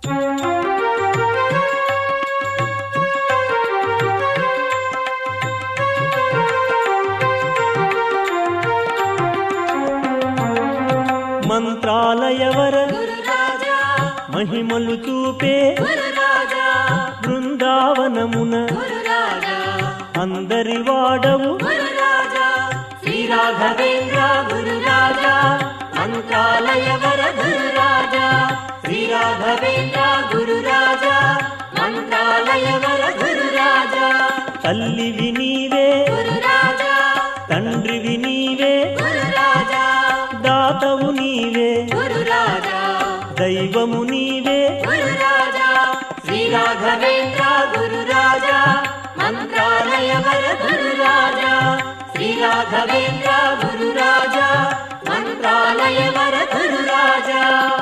మంత్రాలయవర గురురాజా మహిమలు చూపే గురురాజా బృందావనమున గురురాజా అందరి వాడవు గురురాజా శ్రీ రాఘవేంద్ర గురురాజా మంత్రాలయ వర గురురాజా శ్రీ రాఘవేంద్ర గురురాజా మంత్రాలయ వర గురురాజా తల్లివి నీవే గురురాజా తండ్రివి నీవే గురురాజా దాతవు నీవే గురురాజా దైవము నీవే గురురాజా శ్రీ రాఘవేంద్ర గురురాజా మంత్రాలయ వర గురురాజా శ్రీ రాఘవేంద్ర గురురాజా మంత్రాలయ వర గురురాజా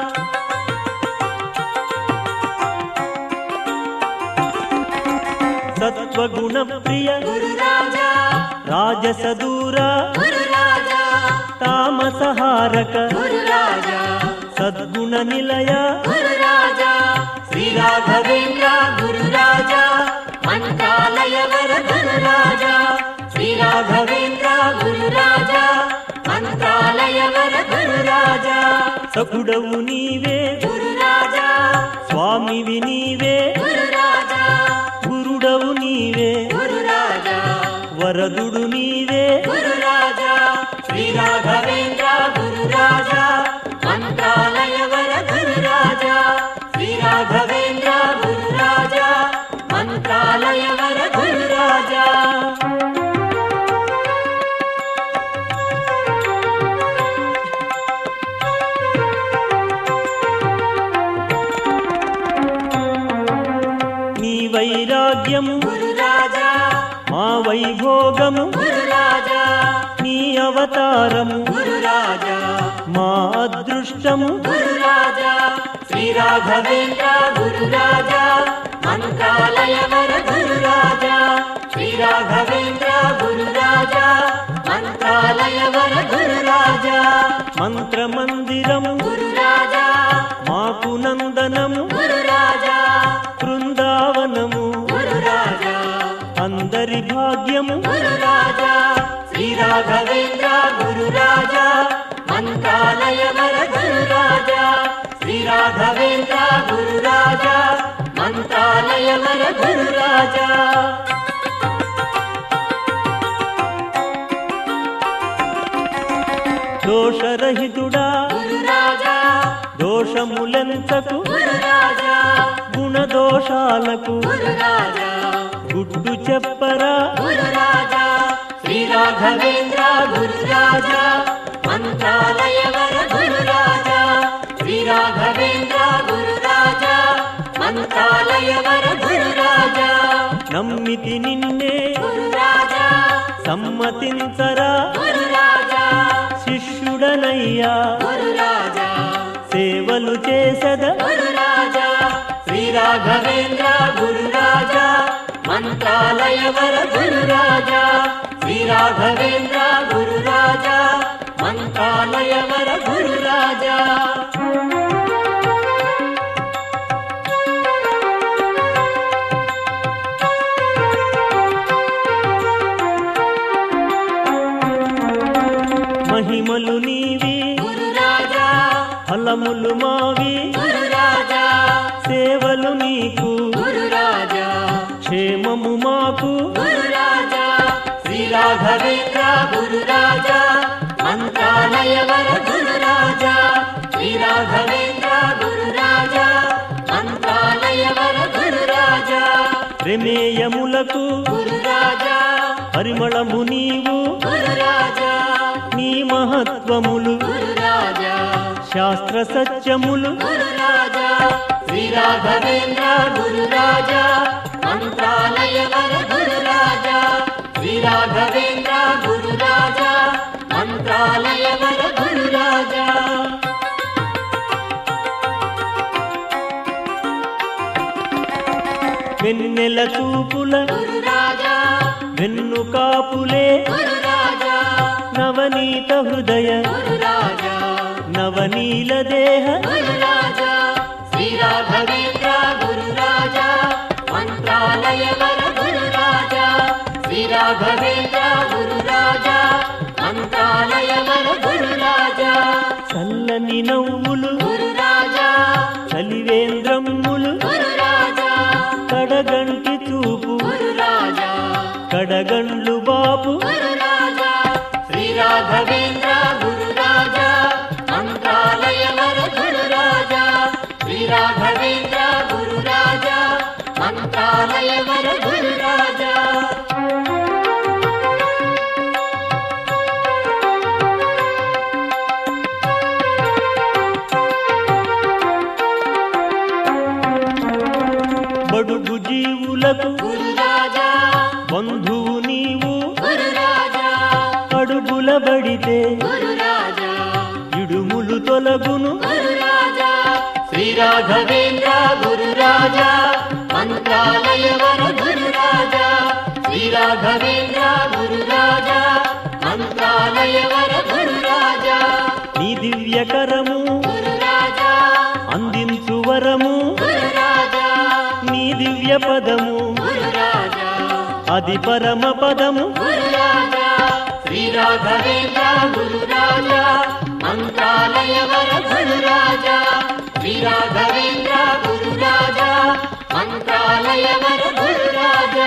సత్వగుణ ప్రియ గురురాజా రాజసదూర గురురాజా తామసహారక గురురాజా సద్గుణ నిలయ గురురాజా శ్రీ రాఘవేంద్ర గురురాజా మంత్రాలయ వర గురురాజా శ్రీ రాఘవేంద్ర గురురాజా మంత్రాలయ వర గురురాజా సకుడవు నీవే గురురాజా స్వామివి నీవే గురురాజా గురుడవు నీవే గురురాజా వరదుడు నీవే గురురాజా శ్రీ రాఘవేంద్ర గురురాజా మంత్రాలయ వర గురురాజా శ్రీ రాఘవేంద్ర గురురాజా మంత్రాలయ వర గురురాజా నీ వైరాగ్యము గురురాజా మా వైభోగము గురురాజా నీ అవతారము గురురాజా మా అదృష్టము గురురాజా శ్రీ రాఘవేంద్ర గురురాజా మంత్రాలయ వర గురురాజా శ్రీ రాఘవేంద్ర గురురాజా మంత్రాలయ వర గురురాజా మంత్రమందిరము గురురాజా మాకు నందనము గురురాజా బృందావనము గురురాజా అందరి భాగ్యము గురురాజా శ్రీ రాఘవేంద్ర గురురాజా మంత్రాలయ వర గురురాజా శ్రీ రాఘవేంద్ర గురురాజా మంత్రాలయ వర గురురాజా దోషరహితుడా గురురాజా దోషములెంతకు గురురాజా గుణదోషాలకు గురురాజా గుడ్డు చెప్పరా గురురాజా శ్రీ రాఘవేంద్ర గురురాజా మంత్రాలయ వర గురురాజా శ్రీ రాఘవేంద్ర గురురాజా మంత్రాలయ వర గురురాజా నమ్మితి నిన్నే గురురాజా సమ్మతించరా గురురాజా శిష్యుడనయ్యా గురురాజా సేవలు చేసద గురురాజా శ్రీ రాఘవేంద్ర గురురాజా మంత్రాలయ వర గురురాజా శ్రీ రాఘవేంద్ర గురురాజా మంత్రాలయ వర గురురాజా మహిమలు నీవి గురురాజా ఫలములు మావి గురురాజా సేవలు నీకు గురురాజా క్షేమము మాకు గురురాజా శ్రీ రాఘవేంద్ర గురురాజా మంత్రాలయ వర గురురాజా శ్రీ రాఘవేంద్ర గురురాజా మంత్రాలయ వర గురురాజా ప్రమేయములకు గురురాజా పరిమళము నీవు గురురాజా నీ మహత్వములు గురురాజా శాస్త్ర సత్యములు గురురాజా శ్రీ రాఘవేంద్ర గురురాజా మంత్రాలయ వర గురురాజా శ్రీ రాఘవేంద్ర గురురాజా మంత్రాలయ వర గురురాజా వెన్నెల చూపుల గురురాజా వెన్ను కాపులే గురురాజా నవనీత హృదయ గురురాజా నవనీల దేహ గురురాజా శ్రీ రాఘవేంద్ర చలివేంద్రమ్ములు గురు రాజా కడగంటి చూపు గురు రాజా కడగండ్లు బాపు గురు రాజా శ్రీ రాఘవేంద్ర గురు రాజా మంత్రాలయ వర గురు రాజా శ్రీ రాఘవేంద్ర గురు రాజా మంత్రాలయ వర గురు రాజా బడుగు జీవులకు గురు రాజా బంధువు నీవు గురు రాజా అడుగుల బడితే గురు రాజా ఇడుములు తొలగును గురు రాజా శ్రీ రాఘవేంద్ర గురు రాజా మంత్రాలయ వర గురు రాజా శ్రీ రాఘవేంద్ర గురు రాజా మంత్రాలయ వర గురు రాజా నీ దివ్యకరము గురు రాజా అందించు వరము గురు రాజా నీ దివ్య పదము గురు రాజా అది పరమ పదము గురు రాజా శ్రీ రాఘవేంద్ర గురు రాజా మంత్రాలయ వర గురు రాజా శ్రీ రాఘవేంద్ర గురు రాజా మంత్రాలయ వర గురు రాజా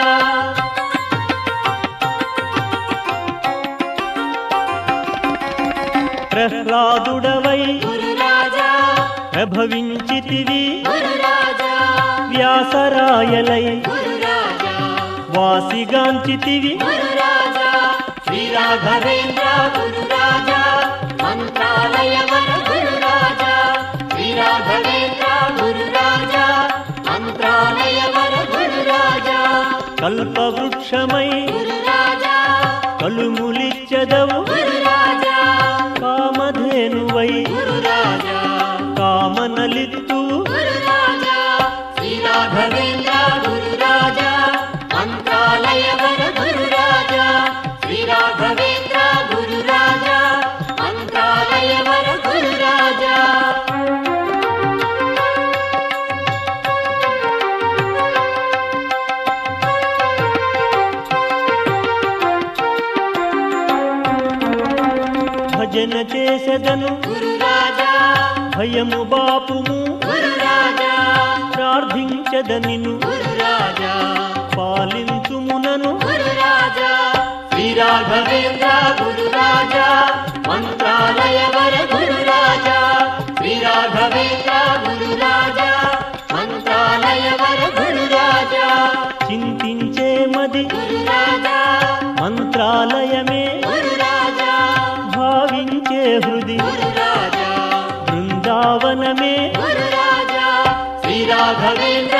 ప్రహ్లాదుడవై గురు రాజా ప్రభవించితివి గురు రాజా వ్యాసరాయలై గురు రాజా వాసిగాంచితివి గురు రాజా శ్రీ రాఘవేంద్ర గురు రాజా మంత్రాలయ వర గురు రాజా శ్రీ రాఘవేంద్ర గురు రాజా మంత్రాలయ వర గురు రాజా కల్పవృక్షమై గురు రాజా కలుములిచ్చదవు గురు రాజా కామధేనువై గురు రాజా కామనలిత్తువు గురు రాజా శ్రీ రాఘవేంద్ర గురు రాజా మంత్రాలయ వర గురు రాజా శ్రీ రాఘవేంద్ర గురు రాజా మంత్రాలయ వర గురు రాజా భజన చేసెదను గురు రాజా భయము బాపుము గురు రాజా ప్రార్థించదనిను గురు రాజా పాలించుమునను గురు రాజా శ్రీ రాఘవేంద్ర గురు రాజా మంత్రాలయ వర గురు రాజా శ్రీ రాఘవేంద్ర గురు రాజా మంత్రాలయ వర గురు రాజా చింతించే మది గురు రాజా మంత్రాలయమే గురు రాజా భావించే హృది గురు రాజా బృందావనమే గురు రాజా శ్రీ రాఘవేంద్ర